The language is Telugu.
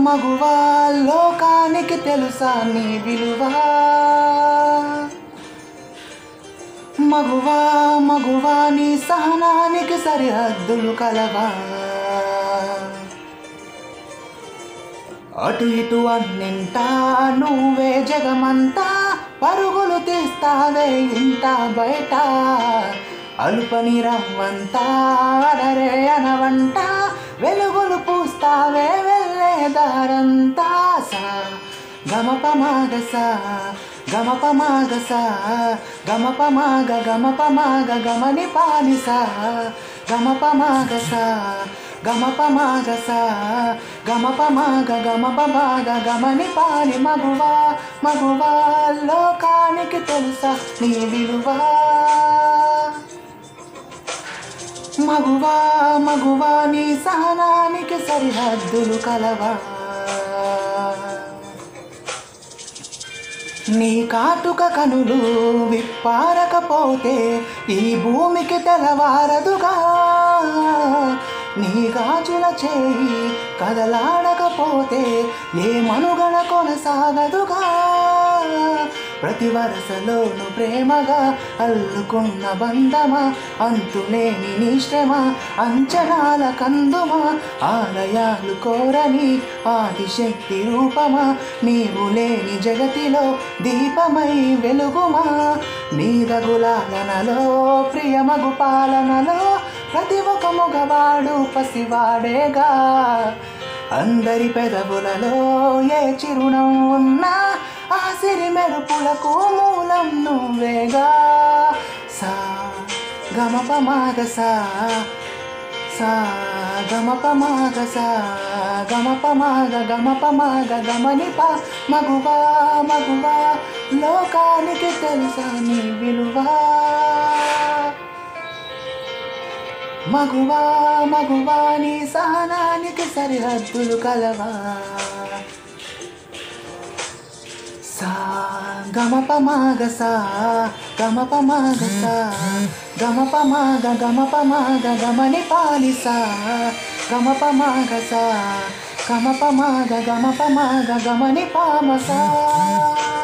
మగువా లోకానికి తెలుసా నీ విలువా మగువా మగువా నీ సహనానికి సరిహద్దులు కలవా అటు ఇటు అన్నింటా నువ్వే జగమంతా పరుగులు తీస్తావే ఇంత బయట అలుపని రమ్మంతా అరరే అనవంట వెలుగులు పూస్తావే వెళ్ళే దారంతా సా గమప మాగస గమప మాగస గమప మాగ గమప మాగ గమని పానిస గమప మాగస గమప మాగస గమప మాగ గమప మాగ గమని పాని మగువా మగువా లోకానికి తెలుసా నీ విలువా మగువా మగువా నీ సహనానికి సరిహద్దులు కలవా నీ కాటుక కనులు విప్పారకపోతే ఈ భూమికి తెలవారదుగా నీ గాజుల చేయి కదలాడకపోతే ఏ మనుగడ కొనసాగదుగా ప్రతి వరసలోను ప్రేమగా అల్లుకున్న బంధమా అంతులేని నీ శ్రమ అంచనాల కందుమా ఆలయాలు కోరని ఆదిశక్తి రూపమా నీవు లేని జగతిలో దీపమై వెలుగుమా నీదగులాలనలో ప్రియమగు పాలనలో ప్రతి ఒక్క మగవాడు పసివాడేగా అందరి పెదవులలో ఏ చిరునం ఉన్నా ఆ సిరి మెరుపులకు మూలం నువ్వేగా సా గమప మాగసా సా గమప మాగ సా గమప మాగ గమప మాగ గమని పా మగువా మగువా లోకానికి తెలుసా నీ విలువా మగువా మగువా నీ సహనానికి సరిహద్దులు కలవా సా గమప మాగ సా గమప మాగ సా గమప మాగ గమప మాగ గమని పాలి సా గమప మాగ సా గమప మాగ గమప మాగ గమని పామ సా